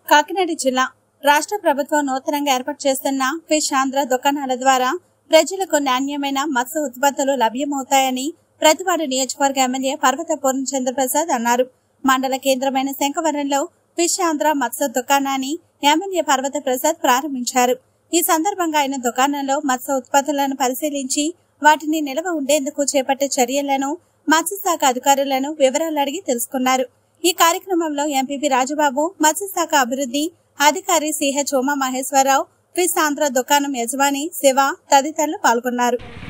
కాకినాడ జిల్లా రాష్ట్ర ప్రభుత్వం నూతనంగా ఏర్పాటు చేస్తున్న ఫిష్ ఆంధ్ర దుకాణాల ద్వారా ప్రజలకు నాణ్యమైన మత్స్య ఉత్పత్తులు లభ్యమవుతాయని ప్రతివాడు నియోజకవర్గ ఎమ్మెల్యే పర్వత పూర్ణచంద్ర ప్రసాద్ అన్నారు మండల కేంద్రమైన శంఖవరంలో ఫిష్ ఆంధ్ర మత్స్య దుకాణాన్ని ఎమ్మెల్యే పర్వత ప్రసాద్ ప్రారంభించారు ఈ సందర్భంగా ఆయన దుకాణంలో మత్స్య ఉత్పత్తులను పరిశీలించి వాటిని నిల్వ ఉండేందుకు చేపట్టే చర్యలను మత్స్యశాఖ అధికారులను వివరాలు అడిగి తెలుసుకున్నారు ఈ కార్యక్రమంలో ఎంపీపీ రాజుబాబు మత్స్యశాఖ అభివృద్ధి అధికారి సిహెచ్ ఉమా మహేశ్వరరావు ఫిష్ ఆంధ్ర దుకాణం యజమాని శివ తదితరులు పాల్గొన్నారు